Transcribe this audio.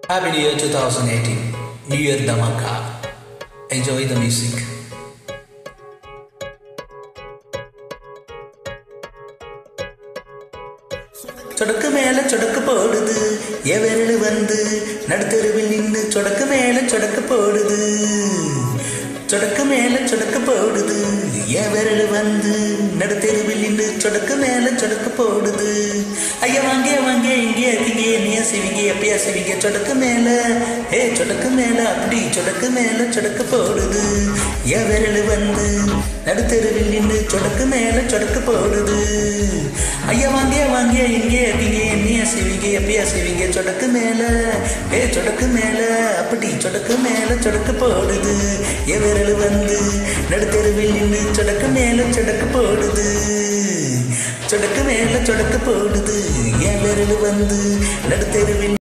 Happy New Year 2018. New Year Dhamaka. Enjoy the music. சொடக்கு மேல சொடக்கு போடுது என் விரல் வந்து நடுத்தெருவில் நின்று சொடக்கு மேல சொடக்கு போடுது சொடக்கு மேல சொடக்கு போடுது என் விரல் வந்து நடுத்தெருவில் நின்று சொடக்கு மேல சொடக்கு போடுது ஐயா வாங்க வாங்க இங்கே இருக்கீங்க என்னையா செய்வீங்க எப்பயா செய்வீங்க சொடக்கு மேல ஏ சொடக்கு மேல அப்படி சொடக்கு மேல சொடக்கு போடுது என் விரல் வந்து நடுத்தெருவில் நின்று சொடக்கு மேல சொடக்கு போடுது ஐயா வாங்க வாங்க இங்கே இருக்கீங்க என்னையா செய்வீங்க எப்பயா செய்வீங்க சொடக்கு மேல ஏ சொடக்கு மேல அப்படி சொடக்கு மேல சொடக்கு போடுது என் விரல் வந்து நடுத்தெருவில் நின்று சொடக்கு மேல சொடக்கு போடுது சொடக்கு மேல சொடக்கு போடுது என் விரல் வந்து நடுத்தெருவில்